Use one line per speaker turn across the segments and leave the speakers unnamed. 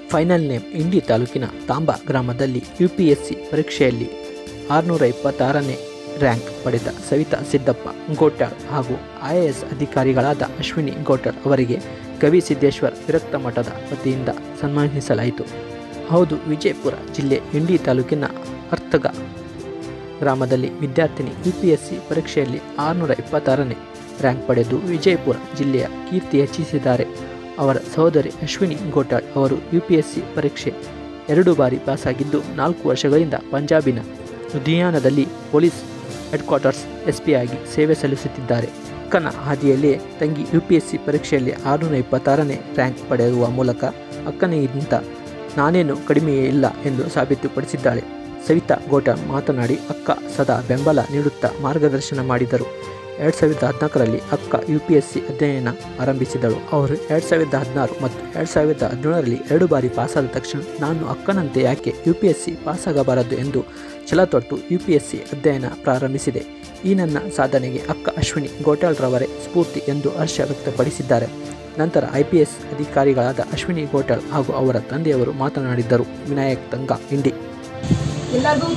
final name ಇಂಡಿ ತಾಲೂಕಿನ ತಾಂಬಾ ಗ್ರಾಮದಲ್ಲಿ UPSC ಪರೀಕ್ಷೆಯಲ್ಲಿ ಆರುನೂರ ಇಪ್ಪತ್ತಾರನೇ ರ್ಯಾಂಕ್ ಪಡೆದ ಸವಿತಾ ಸಿದ್ದಪ್ಪ ಗೋಟ್ಯಾಳ್ ಹಾಗೂ ಐಎಎಸ್ ಅಧಿಕಾರಿಗಳಾದ ಅಶ್ವಿನಿ ಗೋಟ್ಯಾಳ್ ಅವರಿಗೆ ಗವಿ ಸಿದ್ದೇಶ್ವರ್ ವಿರಕ್ತ ಮಠದ ವತಿಯಿಂದ ಸನ್ಮಾನಿಸಲಾಯಿತು ಹೌದು ವಿಜಯಪುರ ಜಿಲ್ಲೆ ಇಂಡಿ ತಾಲೂಕಿನ ಅರ್ತಗ ಗ್ರಾಮದಲ್ಲಿ ವಿದ್ಯಾರ್ಥಿನಿ ಯುಪಿಎಸ್ಸಿ ಪರೀಕ್ಷೆಯಲ್ಲಿ ಆರುನೂರ ಇಪ್ಪತ್ತಾರನೇ ರ್ಯಾಂಕ್ ಪಡೆದು ವಿಜಯಪುರ ಜಿಲ್ಲೆಯ ಕೀರ್ತಿ ಹೆಚ್ಚಿಸಿದ್ದಾರೆ ಅವರ ಸಹೋದರಿ ಅಶ್ವಿನಿ ಗೋಟಾಳ್ ಅವರು ಯುಪಿಎಸ್ಸಿ ಪರೀಕ್ಷೆ ಎರಡು ಬಾರಿ ಪಾಸಾಗಿದ್ದು ನಾಲ್ಕು ವರ್ಷಗಳಿಂದ ಪಂಜಾಬಿನ ಲುಧಿಯಾನದಲ್ಲಿ ಪೊಲೀಸ್ ಹೆಡ್ ಕ್ವಾರ್ಟರ್ಸ್ ಎಸ್ ಆಗಿ ಸೇವೆ ಸಲ್ಲಿಸುತ್ತಿದ್ದಾರೆ ಅಕ್ಕನ ಹಾದಿಯಲ್ಲೇ ತಂಗಿ ಯುಪಿಎಸ್ಸಿ ಪರೀಕ್ಷೆಯಲ್ಲಿ ಆರುನೂರ ಇಪ್ಪತ್ತಾರನೇ ರ್ಯಾಂಕ್ ಪಡೆಯುವ ಮೂಲಕ ಅಕ್ಕನಿಗಿಂತ ನಾನೇನು ಕಡಿಮೆಯೇ ಇಲ್ಲ ಎಂದು ಸಾಬೀತುಪಡಿಸಿದ್ದಾಳೆ ಸವಿತಾ ಗೋಟಾಳ್ ಮಾತನಾಡಿ ಅಕ್ಕ ಸದಾ ಬೆಂಬಲ ನೀಡುತ್ತಾ ಮಾರ್ಗದರ್ಶನ ಮಾಡಿದರು ಎರಡು ಸಾವಿರದ ಹದಿನಾಲ್ಕರಲ್ಲಿ ಅಕ್ಕ ಯು ಪಿ ಎಸ್ ಸಿ ಅಧ್ಯಯನ ಆರಂಭಿಸಿದಳು ಅವರು ಎರಡು ಸಾವಿರದ ಹದಿನಾರು ಮತ್ತು ಎರಡು ಸಾವಿರದ ಹದಿನೇಳರಲ್ಲಿ ಎರಡು ಬಾರಿ ಪಾಸಾದ ತಕ್ಷಣ ನಾನು ಅಕ್ಕನಂತೆ ಯಾಕೆ ಯು ಪಿ ಎಸ್ ಸಿ ಪಾಸಾಗಬಾರದು ಎಂದು ಛಲ ತೊಟ್ಟು ಯು ಪಿ ಎಸ್ ಸಿ ಅಧ್ಯಯನ ಪ್ರಾರಂಭಿಸಿದೆ ಈ ನನ್ನ ಸಾಧನೆಗೆ ಅಕ್ಕ ಅಶ್ವಿನಿ ಗೋಟಾಳ್ರವರೇ ಸ್ಫೂರ್ತಿ ಎಂದು ಹರ್ಷ ವ್ಯಕ್ತಪಡಿಸಿದ್ದಾರೆ ನಂತರ ಐ ಪಿ ಎಸ್ ಅಧಿಕಾರಿಗಳಾದ ಅಶ್ವಿನಿ ಗೋಟಾಳ್ ಹಾಗೂ ಅವರ ತಂದೆಯವರು ಮಾತನಾಡಿದ್ದರು ವಿನಾಯಕ್ ತಂಗ ಇಂಡಿ
ಎಲ್ಲರಿಗೂ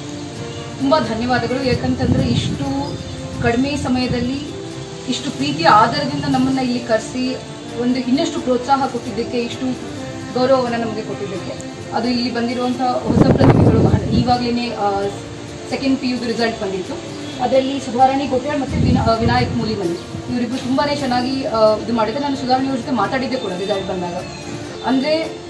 ತುಂಬ ಧನ್ಯವಾದಗಳು ಯಾಕಂತಂದರೆ ಇಷ್ಟು ಕಡಿಮೆ ಸಮಯದಲ್ಲಿ ಇಷ್ಟು ಪ್ರೀತಿಯ ಆಧಾರದಿಂದ ನಮ್ಮನ್ನು ಇಲ್ಲಿ ಕರೆಸಿ ಒಂದು ಇನ್ನಷ್ಟು ಪ್ರೋತ್ಸಾಹ ಕೊಟ್ಟಿದ್ದಕ್ಕೆ ಇಷ್ಟು ಗೌರವವನ್ನು ನಮಗೆ ಕೊಟ್ಟಿದ್ದಕ್ಕೆ ಅದು ಇಲ್ಲಿ ಬಂದಿರುವಂಥ ಹೊಸ ಪ್ರತಿಭೆಗಳು ಈವಾಗಲೇ ಸೆಕೆಂಡ್ ಪಿ ಯುದು ರಿಸಲ್ಟ್ ಬಂದಿತ್ತು ಅದರಲ್ಲಿ ಸುಧಾರಣೆ ಗೋಟ್ಯಾಳ್ ಮತ್ತು ವಿನಾ ವಿನಾಯಕ್ ಮೂಲಿಮನಿ ಇವರಿಬ್ಬರು ತುಂಬಾ ಚೆನ್ನಾಗಿ ಆ, ಇದು ಮಾಡಿದ್ದಾರೆ ನಾನು ಸುಧಾರಣೆ ಅವ್ರ ಜೊತೆ ಮಾತಾಡಿದ್ದೆ ಕೂಡ ರಿಸಲ್ಟ್ ಬಂದಾಗ ಅಂದರೆ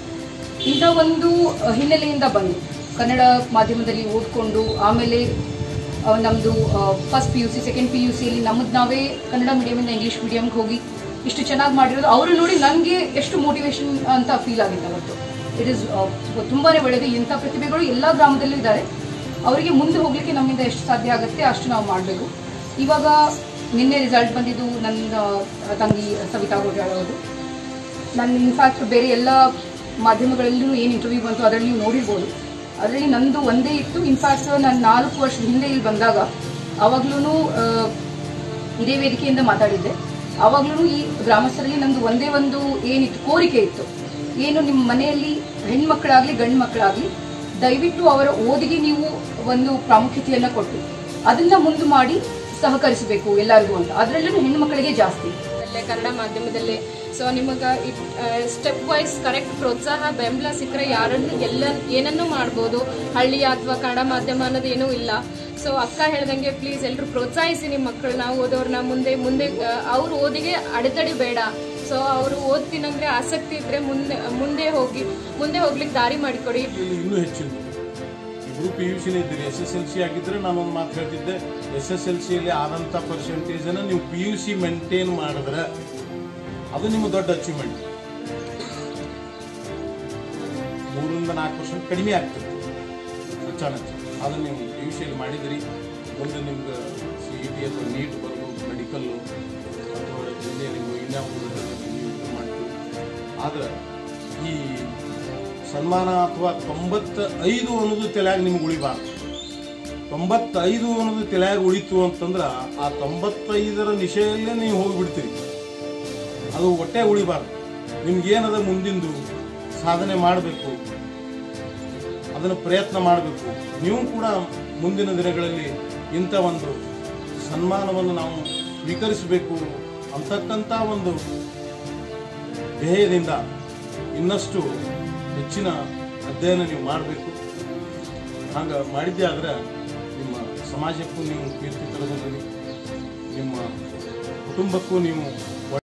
ಇಂಥ ಒಂದು ಅಹ್, ಹಿನ್ನೆಲೆಯಿಂದ ಬಂದು ಕನ್ನಡ ಮಾಧ್ಯಮದಲ್ಲಿ ಓದ್ಕೊಂಡು ಆಮೇಲೆ ಅಹ್, ನಮ್ಮದು first P U C second P U ಸಿಯಲ್ಲಿ ನಮ್ಮದು ನಾವೇ ಕನ್ನಡ ಮೀಡಿಯಮಿಂದ ಇಂಗ್ಲೀಷ್ ಮೀಡಿಯಮ್ಗೆ ಹೋಗಿ ಇಷ್ಟು ಚೆನ್ನಾಗಿ ಮಾಡಿರೋದು ಅವರು ನೋಡಿ ನನಗೆ ಎಷ್ಟು ಮೋಟಿವೇಶನ್ ಅಂತ ಫೀಲ್ ಆಗಿತ್ತು ಅವತ್ತು ಇಟ್ ಇಸ್ ತುಂಬಾ ಒಳ್ಳೆಯದು ಇಂಥ ಪ್ರತಿಭೆಗಳು ಎಲ್ಲ ಗ್ರಾಮದಲ್ಲೂ ಇದ್ದಾರೆ ಅವರಿಗೆ ಮುಂದೆ ಹೋಗಲಿಕ್ಕೆ ನಮ್ಮಿಂದ ಎಷ್ಟು ಸಾಧ್ಯ ಆಗುತ್ತೆ ಅಷ್ಟು ನಾವು ಮಾಡಬೇಕು ಇವಾಗ ನಿನ್ನೆ ರಿಸಲ್ಟ್ ಬಂದಿದ್ದು ನನ್ನ ಅಹ್, ತಂಗಿ ಸವಿತಾ ಗೋಟ್ಯಾಳ್ ಅವರು ನಾನು ಇನ್ಫ್ಯಾಕ್ಟ್ ಬೇರೆ ಎಲ್ಲ ಮಾಧ್ಯಮಗಳಲ್ಲೂ ಏನು ಇಂಟರ್ವ್ಯೂ ಬಂತು ಅದರಲ್ಲಿ ನೀವು ನೋಡಿರ್ಬೋದು ಅದರಲ್ಲಿ ನಂದು ಒಂದೇ ಇತ್ತು ಇನ್ಫ್ಯಾಕ್ಟ್ ನಾನು ನಾಲ್ಕು ವರ್ಷದ ಹಿಂದೆ ಇಲ್ಲಿ ಬಂದಾಗ ಆವಾಗ್ಲೂ ಇದೇ ವೇದಿಕೆಯಿಂದ ಮಾತಾಡಿದ್ದೆ ಆವಾಗ್ಲೂ ಈ ಗ್ರಾಮಸ್ಥರಲ್ಲಿ ನಂದು ಒಂದೇ ಒಂದು ಏನಿತ್ತು ಕೋರಿಕೆ ಇತ್ತು ಏನು ನಿಮ್ಮ ಮನೆಯಲ್ಲಿ ಹೆಣ್ಮಕ್ಳಾಗಲಿ ಗಂಡು ಮಕ್ಕಳಾಗಲಿ ದಯವಿಟ್ಟು ಅವರ ಓದಿಗೆ ನೀವು ಒಂದು ಪ್ರಾಮುಖ್ಯತೆಯನ್ನು ಕೊಟ್ಟು ಅದನ್ನ ಮುಂದೆ ಮಾಡಿ ಸಹಕರಿಸಬೇಕು ಎಲ್ಲರಿಗೂ ಅಂತ ಅದರಲ್ಲೂ ಹೆಣ್ಣು ಮಕ್ಕಳಿಗೆ ಜಾಸ್ತಿ
ಅಲ್ಲೇ ಕನ್ನಡ ಮಾಧ್ಯಮದಲ್ಲೇ ಸೊ ನಿಮಗೆ ಸ್ಟೆಪ್ ವೈಸ್ ಕರೆಕ್ಟ್ ಪ್ರೋತ್ಸಾಹ ಬೆಂಬಲ ಸಿಕ್ಕರೆ ಯಾರನ್ನು ಎಲ್ಲ ಏನನ್ನೂ ಮಾಡ್ಬೋದು ಹಳ್ಳಿ ಅಥವಾ ಕನ್ನಡ ಮಾಧ್ಯಮ ಅನ್ನೋದು ಏನೂ ಇಲ್ಲ ಸೊ ಅಕ್ಕ ಹೇಳ್ದಂಗೆ ಪ್ಲೀಸ್ ಎಲ್ಲರೂ ಪ್ರೋತ್ಸಾಹಿಸಿ ನಿಮ್ಮ ಮಕ್ಕಳನ್ನ ಓದೋರ್ನ ಮುಂದೆ ಮುಂದೆ ಅವ್ರ ಓದಿಗೆ ಅಡೆತಡೆ ಬೇಡ ಸೊ ಅವರು ಓದ್ತೀನಂದ್ರೆ ಆಸಕ್ತಿ ಇದ್ರೆ ಮುಂದೆ ಮುಂದೆ ಹೋಗಿ ಮುಂದೆ ಹೋಗ್ಲಿಕ್ಕೆ ದಾರಿ ಮಾಡಿಕೊಡಿ
ಇಲ್ಲಿ ಇನ್ನೂ ಹೆಚ್ಚಿನ ಇಬ್ರು ಪಿ ಯು ಸಿನೇ ಇದ್ದೀರಿ ಎಸ್ ಎಸ್ ಎಲ್ ಸಿ ಆಗಿದ್ರೆ ನಾನು ಒಂದು ಮಾತು ಹೇಳ್ತಿದ್ದೆ ಎಸ್ ಎಸ್ ಎಲ್ ಸಿಯಲ್ಲಿ ಆದಂಥ ಪರ್ಸೆಂಟೇಜನ್ನು ನೀವು ಪಿ ಯು ಸಿ ಮೇಂಟೈನ್ ಮಾಡಿದ್ರೆ ಅದು ನಿಮ್ಮ ದೊಡ್ಡ ಅಚೀವ್ಮೆಂಟ್ ಮೂರರಿಂದ ನಾಲ್ಕು ಪರ್ಸೆಂಟ್ ಕಡಿಮೆ ಆಗ್ತದೆ ಅಚಾನಕ್ ಅದನ್ನು ನೀವು ಪಿ ಯು ಸಿಯಲ್ಲಿ ಮಾಡಿದಿರಿ ಮುಂದೆ ನಿಮ್ಗೆ ಸಿ ಇ ಟಿ ಅಥವಾ ನೀಟ್ ಬರ್ಬೋದು ಮೆಡಿಕಲ್ಲು ಅಥವಾ ಇಂಜಿನಿಯರಿಂಗು ಇನ್ಯಾವುದೋ ಇದು ಮಾಡ್ತೀವಿ ಆದ್ರೆ ಈ ಸನ್ಮಾನ ಅಥವಾ ತೊಂಬತ್ತ ಐದು ಅನ್ನೋದು ತಲೆಯಾಗ ನಿಮ್ಗೆ ಉಳಿಬಾರ್ದು ತೊಂಬತ್ತೈದು ಅನ್ನೋದು ತಲೆಯಾಗ ಉಳಿತು ಅಂತಂದ್ರೆ ಆ ತೊಂಬತ್ತೈದರ ನಿಶೆಯಲ್ಲೇ ನೀವು ಹೋಗಿಬಿಡ್ತೀರಿ ಅದು ಹೊಟ್ಟೆ ಉಳಿಬಾರ್ದು ನಿಮ್ಗೇನದ ಮುಂದಿಂದು ಸಾಧನೆ ಮಾಡಬೇಕು ಅದನ್ನು ಪ್ರಯತ್ನ ಮಾಡಬೇಕು ನೀವು ಕೂಡ ಮುಂದಿನ ದಿನಗಳಲ್ಲಿ ಇಂಥ ಒಂದು ಸನ್ಮಾನವನ್ನು ನಾವು ಸ್ವೀಕರಿಸಬೇಕು ಅಂತಕ್ಕಂಥ ಒಂದು ಧ್ಯೇಯದಿಂದ ಇನ್ನಷ್ಟು ಹೆಚ್ಚಿನ ಅಧ್ಯಯನ ನೀವು ಮಾಡಬೇಕು ಹಂಗೆ ಮಾಡಿದ್ದೆ ಆದ್ರೆ ನಿಮ್ಮ ಸಮಾಜಕ್ಕೂ ನೀವು ಕೀರ್ತಿ ತರಬಹುದು ನಿಮ್ಮ ಕುಟುಂಬಕ್ಕೂ ನೀವು